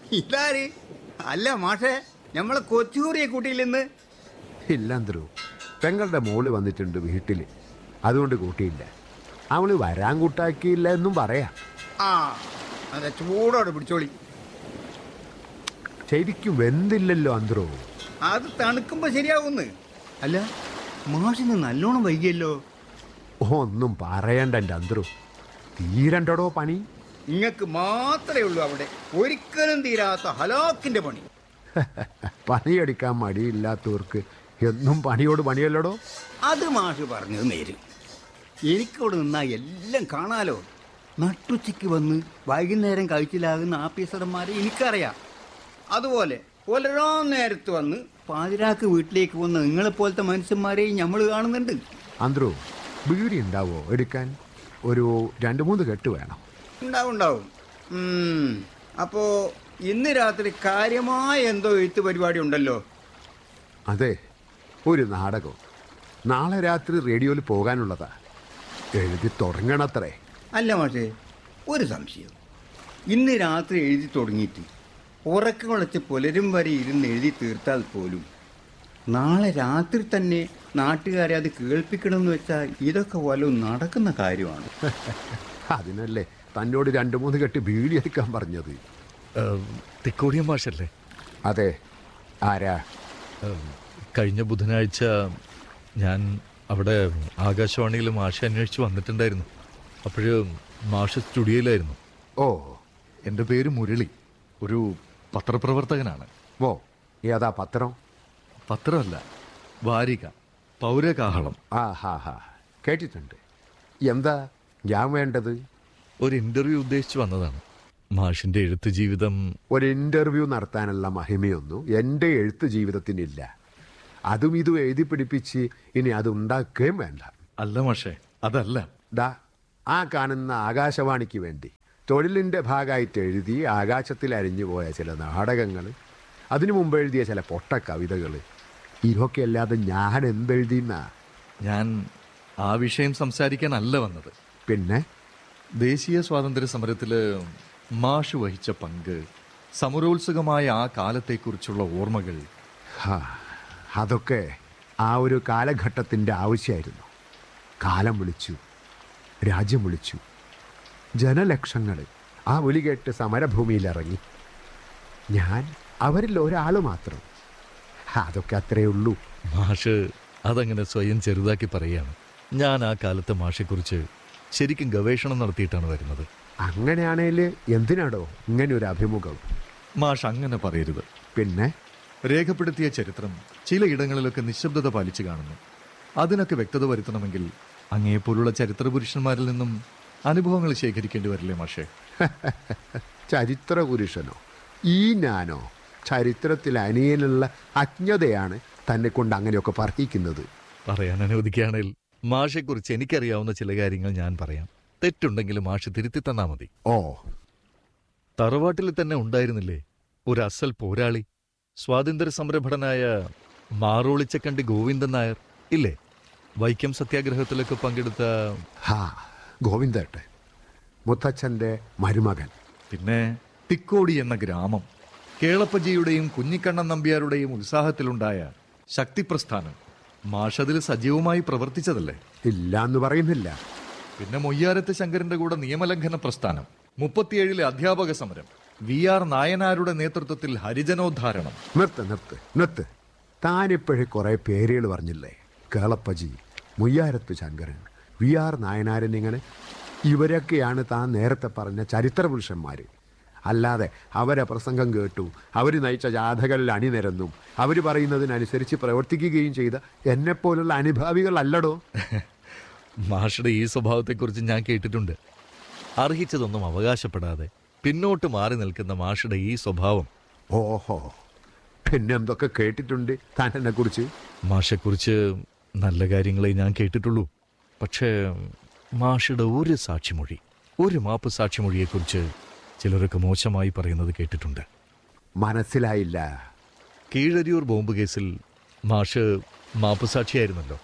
ഇതാര് അല്ല മാഷേ നമ്മളെ കൊച്ചുകൂറിയെ കൂട്ടിയില്ലെന്ന് ഇല്ലാന്തരൂ പെങ്ങളുടെ മോള് വന്നിട്ടുണ്ട് വീട്ടിൽ അതുകൊണ്ട് കൂട്ടിയില്ല അവള് വരാൻ കൂട്ടാക്കിയില്ല എന്നും പറയാം ആ അതെ ചൂടോടെ പിടിച്ചോളി ശരിക്കും വെന്തില്ലല്ലോ അന്തരോ അത് തണുക്കുമ്പോ ശരിയാവുന്ന് അല്ല മാഷിന് നല്ലോണം വൈകിയല്ലോ ഒന്നും പറയണ്ട എൻ്റെ അന്തരൂ തീരണ്ടടോ പണി നിങ്ങക്ക് മാത്രമേ ഉള്ളൂ അവിടെ ഒരിക്കലും തീരാത്ത ഹലാക്കിന്റെ പണി പണിയെടുക്കാൻ മടിയില്ലാത്തവർക്ക് എന്നും പണിയോട് പണിയല്ലടോ അത് മാഷ് പറഞ്ഞത് നേര് എനിക്കവിടെ നിന്നാ എല്ലാം കാണാലോ നട്ടുച്ചയ്ക്ക് വന്ന് വൈകുന്നേരം കഴിച്ചിലാകുന്ന ആഫീസർമാരെ എനിക്കറിയാം അതുപോലെ പുലരാ നേരത്ത് വന്ന് പാതിരാക്ക് വീട്ടിലേക്ക് വന്ന നിങ്ങളെപ്പോലത്തെ മനുഷ്യന്മാരെയും നമ്മൾ കാണുന്നുണ്ട് അന്തരൂ ബീഡി ഉണ്ടാവോ എടുക്കാൻ ഒരു രണ്ട് മൂന്ന് കെട്ട് വേണം ഉണ്ടാവും ഉണ്ടാവും ഉം. അപ്പോ ഇന്ന് രാത്രി കാര്യമായ എന്തോ എഴുത്ത് പരിപാടി ഉണ്ടല്ലോ അതെ ഒരു നാടകം നാളെ രാത്രി റേഡിയോയിൽ പോകാനുള്ളതാ എഴുതി തുടങ്ങണത്രേ അല്ല മാഷേ ഒരു സംശയം ഇന്ന് രാത്രി എഴുതി തുടങ്ങിയിട്ട് ഉറക്കം കുളച്ച് പുലരും വരെ ഇരുന്ന് എഴുതി തീർത്താൽ പോലും നാളെ രാത്രി തന്നെ നാട്ടുകാരെ അത് കേൾപ്പിക്കണമെന്ന് വെച്ചാൽ ഇതൊക്കെ വല്ലതും നടക്കുന്ന കാര്യമാണ് അതിനല്ലേ തന്നോട് രണ്ട് മൂന്ന് കെട്ട് ബീഡി എടുക്കാൻ പറഞ്ഞത് തിക്കോടിയൻ മാഷല്ലേ അതെ ആരാ ഏം, കഴിഞ്ഞ ബുധനാഴ്ച ഞാൻ അവിടെ ആകാശവാണിയിൽ മാഷ അന്വേഷിച്ച് വന്നിട്ടുണ്ടായിരുന്നു അപ്പോഴും മാഷ് സ്റ്റുഡിയോയിലായിരുന്നു ഓ എൻ്റെ പേര് മുരളി ഒരു പത്രപ്രവർത്തകനാണ് ഓ ഏതാ പത്രം പത്രമല്ല വാരിക പൗരകാഹളം ആ ഹാ ഹാ കേട്ടിട്ടുണ്ട് എന്താ ഞാൻ വേണ്ടത് ഒരു ഇൻ്റർവ്യൂ ഉദ്ദേശിച്ച് വന്നതാണ് മാഷിൻ്റെ എഴുത്ത് ജീവിതം ഒരു ഇന്റർവ്യൂ നടത്താനുള്ള മഹിമയൊന്നും എൻ്റെ എഴുത്ത് ജീവിതത്തിനില്ല അതും ഇതും എഴുതി പിടിപ്പിച്ച് ഇനി അത് ഉണ്ടാക്കുകയും വേണ്ട അല്ല മാഷേ അതല്ല ദാ ആ കാണുന്ന ആകാശവാണിക്ക് വേണ്ടി തൊഴിലിൻ്റെ ഭാഗമായിട്ട് എഴുതി ആകാശത്തിൽ അരിഞ്ഞു പോയ ചില നാടകങ്ങൾ അതിനു മുമ്പ് എഴുതിയ ചില പൊട്ട കവിതകൾ ഇതൊക്കെ അല്ലാതെ ഞാൻ എന്തെഴുതിയെന്നാ ഞാൻ ആ വിഷയം സംസാരിക്കാനല്ല വന്നത് പിന്നെ ദേശീയ സ്വാതന്ത്ര്യ സമരത്തിൽ മാഷ് വഹിച്ച പങ്ക് സമരോത്സുകമായ ആ കാലത്തെക്കുറിച്ചുള്ള ഓർമ്മകൾ ഹാ, അതൊക്കെ ആ ഒരു കാലഘട്ടത്തിൻ്റെ ആവശ്യമായിരുന്നു കാലം വിളിച്ചു രാജ്യം വിളിച്ചു ജനലക്ഷങ്ങൾ ആ വിളി കേട്ട് സമരഭൂമിയിലിറങ്ങി ഞാൻ അവരിൽ ഒരാൾ മാത്രം അതൊക്കെ അത്രയേ ഉള്ളൂ മാഷ് അതങ്ങനെ സ്വയം ചെറുതാക്കി പറയുകയാണ് ഞാൻ ആ കാലത്തെ മാഷെക്കുറിച്ച് ശരിക്കും ഗവേഷണം നടത്തിയിട്ടാണ് വരുന്നത് അങ്ങനെയാണേൽ എന്തിനാടോ ഇങ്ങനെ ഒരു അഭിമുഖം മാഷ് അങ്ങനെ പറയരുത് പിന്നെ രേഖപ്പെടുത്തിയ ചരിത്രം ചിലയിടങ്ങളിലൊക്കെ നിശബ്ദത പാലിച്ചു കാണുന്നു അതിനൊക്കെ വ്യക്തത വരുത്തണമെങ്കിൽ അങ്ങേപ്പോലുള്ള ചരിത്ര പുരുഷന്മാരിൽ നിന്നും അനുഭവങ്ങൾ ശേഖരിക്കേണ്ടി വരില്ലേ മാഷേ ചരിത്ര പുരുഷനോ ഈ ഞാനോ ചരിത്രത്തിൽ അനിയനുള്ള അജ്ഞതയാണ് തന്നെ കൊണ്ട് അങ്ങനെയൊക്കെ പറയിക്കുന്നത് പറയാൻ അനുവദിക്കുകയാണെങ്കിൽ മാഷെക്കുറിച്ച് എനിക്കറിയാവുന്ന ചില കാര്യങ്ങൾ ഞാൻ പറയാം തെറ്റുണ്ടെങ്കിൽ മാഷ് തിരുത്തി തന്നാ മതി ഓ തറവാട്ടിൽ തന്നെ ഉണ്ടായിരുന്നില്ലേ ഒരു അസൽ പോരാളി സ്വാതന്ത്ര്യ സമരഭടനായ മാറോളിച്ചക്കണ്ടി ഗോവിന്ദൻ നായർ ഇല്ലേ വൈക്കം സത്യാഗ്രഹത്തിലൊക്കെ പങ്കെടുത്ത ഹാ ഗോവിന്ദേട്ടെ മുത്തച്ഛൻ്റെ മരുമകൻ പിന്നെ തിക്കോടി എന്ന ഗ്രാമം കേളപ്പജിയുടെയും കുഞ്ഞിക്കണ്ണൻ നമ്പ്യാരുടെയും ഉത്സാഹത്തിലുണ്ടായ ശക്തിപ്രസ്ഥാനം മാഷതിൽ സജീവമായി പ്രവർത്തിച്ചതല്ലേ ഇല്ലാന്ന് പറയുന്നില്ല പിന്നെ മൊയ്യാരത്ത് ശങ്കരന്റെ കൂടെ നിയമലംഘന പ്രസ്ഥാനം മുപ്പത്തിയേഴിലെ അധ്യാപക സമരം വി ആർ നായനാരുടെ നേതൃത്വത്തിൽ ഹരിജനോദ്ധാരണം നിർത്ത് നിർത്ത് നിർത്ത് താനിപ്പോഴേ കുറേ പേരുകൾ പറഞ്ഞില്ലേ കേളപ്പജി മുയ്യാരത്ത് ശങ്കരൻ വി ആർ നായനാരൻ ഇങ്ങനെ ഇവരൊക്കെയാണ് താൻ നേരത്തെ പറഞ്ഞ ചരിത്ര പുരുഷന്മാർ അല്ലാതെ അവരെ പ്രസംഗം കേട്ടു അവർ നയിച്ച ജാഥകളിൽ അണിനിരന്നും അവർ പറയുന്നതിനനുസരിച്ച് പ്രവർത്തിക്കുകയും ചെയ്ത എന്നെപ്പോലുള്ള അനുഭാവികളല്ലടോ മാഷയുടെ ഈ സ്വഭാവത്തെക്കുറിച്ച് ഞാൻ കേട്ടിട്ടുണ്ട് അർഹിച്ചതൊന്നും അവകാശപ്പെടാതെ പിന്നോട്ട് മാറി നിൽക്കുന്ന മാഷയുടെ ഈ സ്വഭാവം ഓഹോ പിന്നെ എന്തൊക്കെ കേട്ടിട്ടുണ്ട് താൻ എന്നെക്കുറിച്ച് മാഷെക്കുറിച്ച് നല്ല കാര്യങ്ങളെ ഞാൻ കേട്ടിട്ടുള്ളൂ പക്ഷേ മാഷയുടെ ഒരു സാക്ഷിമൊഴി ഒരു മാപ്പ് സാക്ഷിമൊഴിയെക്കുറിച്ച് ചിലരൊക്കെ മോശമായി പറയുന്നത് കേട്ടിട്ടുണ്ട് മനസ്സിലായില്ല കീഴരിയൂർ ബോംബ് കേസിൽ മാഷ് മാപ്പ് സാക്ഷിയായിരുന്നല്ലോ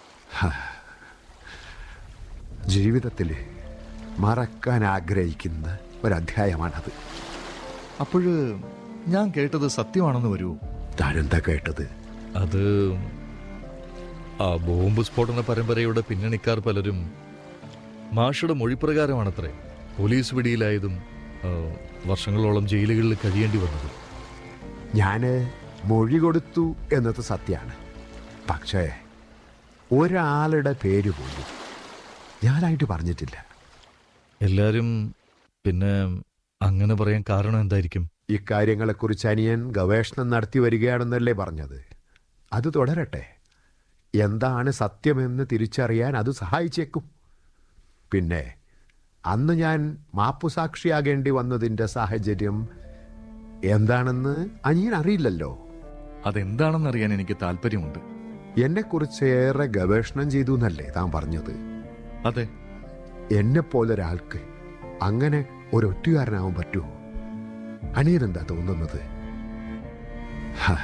ജീവിതത്തിൽ മറക്കാൻ ആഗ്രഹിക്കുന്ന ഒരധ്യായമാണത് അപ്പോൾ ഞാൻ കേട്ടത് സത്യമാണെന്ന് വരുമോ താനെന്താ കേട്ടത് അത് ആ ബോംബ് സ്ഫോടന പരമ്പരയുടെ പിന്നണിക്കാർ പലരും മാഷയുടെ മൊഴിപ്രകാരമാണത്രേ പോലീസ് പിടിയിലായതും ആ, വർഷങ്ങളോളം ജയിലുകളിൽ കഴിയേണ്ടി വന്നതും ഞാൻ മൊഴി കൊടുത്തു എന്നത് സത്യമാണ് പക്ഷേ ഒരാളുടെ പേര് പോലും ഞാനായിട്ട് പറഞ്ഞിട്ടില്ല എല്ലാരും പിന്നെ അങ്ങനെ പറയാൻ കാരണം എന്തായിരിക്കും ഇക്കാര്യങ്ങളെക്കുറിച്ച് അനിയൻ ഗവേഷണം നടത്തി വരികയാണെന്നല്ലേ പറഞ്ഞത് അത് തുടരട്ടെ എന്താണ് സത്യമെന്ന് തിരിച്ചറിയാൻ അത് സഹായിച്ചേക്കും പിന്നെ അന്ന് ഞാൻ മാപ്പുസാക്ഷിയാകേണ്ടി വന്നതിൻ്റെ സാഹചര്യം എന്താണെന്ന് അനിയൻ അറിയില്ലല്ലോ അതെന്താണെന്നറിയാൻ എനിക്ക് താല്പര്യമുണ്ട് എന്നെക്കുറിച്ച് ഏറെ ഗവേഷണം ചെയ്തു എന്നല്ലേ താൻ പറഞ്ഞത് അതെ എന്നെപ്പോലൊരാൾക്ക് അങ്ങനെ ഒരൊറ്റുകാരനാവാൻ പറ്റുമോ അനിയനെന്താ തോന്നുന്നത് ഹാ.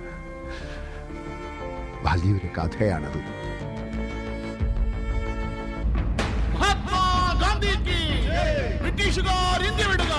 വലിയൊരു കഥയാണത് മഹാത്മാ ഗാന്ധിക്ക് ബ്രിട്ടീഷുകാർ ഇന്ത്യ വിടുക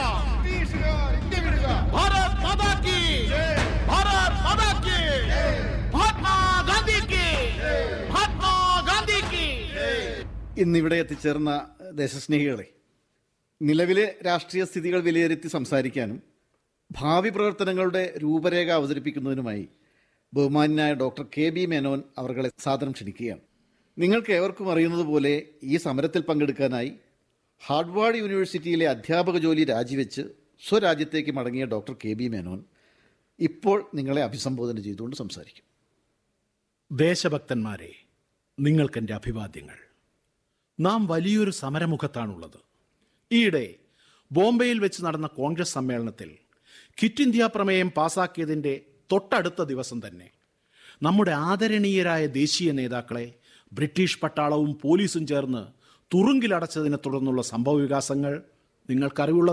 ഭാരത് മാതാക്ക് ഭാരത് മാതാക്ക് മഹാത്മാ ഗാന്ധിക്ക് മഹാത്മാ ഗാന്ധിക്ക് ഇന്നിവിടെ എത്തിച്ചേർന്ന ദേശസ്നേഹികളെ നിലവിലെ രാഷ്ട്രീയ സ്ഥിതികൾ വിലയിരുത്തി സംസാരിക്കാനും ഭാവി പ്രവർത്തനങ്ങളുടെ രൂപരേഖ അവതരിപ്പിക്കുന്നതിനുമായി ബഹുമാന്യനായ ഡോക്ടർ കെ ബി മേനോൻ അവർകളെ സാദരം ക്ഷണിക്കുകയാണ് നിങ്ങൾക്ക് ഏവർക്കും അറിയുന്നത് പോലെ ഈ സമരത്തിൽ പങ്കെടുക്കാനായി ഹാർഡ്വാർഡ് യൂണിവേഴ്സിറ്റിയിലെ അധ്യാപക ജോലി രാജിവെച്ച് സ്വരാജ്യത്തേക്ക് മടങ്ങിയ ഡോക്ടർ കെ ബി മേനോൻ ഇപ്പോൾ നിങ്ങളെ അഭിസംബോധന ചെയ്തുകൊണ്ട് സംസാരിക്കും ദേശഭക്തന്മാരെ നിങ്ങൾക്കെൻ്റെ അഭിവാദ്യങ്ങൾ നാം വലിയൊരു സമരമുഖത്താണുള്ളത് ഈയിടെ ബോംബെയിൽ വെച്ച് നടന്ന കോൺഗ്രസ് സമ്മേളനത്തിൽ ക്വിറ്റ് ഇന്ത്യ പ്രമേയം പാസാക്കിയതിൻ്റെ തൊട്ടടുത്ത ദിവസം തന്നെ നമ്മുടെ ആദരണീയരായ ദേശീയ നേതാക്കളെ ബ്രിട്ടീഷ് പട്ടാളവും പോലീസും ചേർന്ന് തുറുങ്കിലടച്ചതിനെ തുടർന്നുള്ള സംഭവവികാസങ്ങൾ നിങ്ങൾക്കറിവുള്ള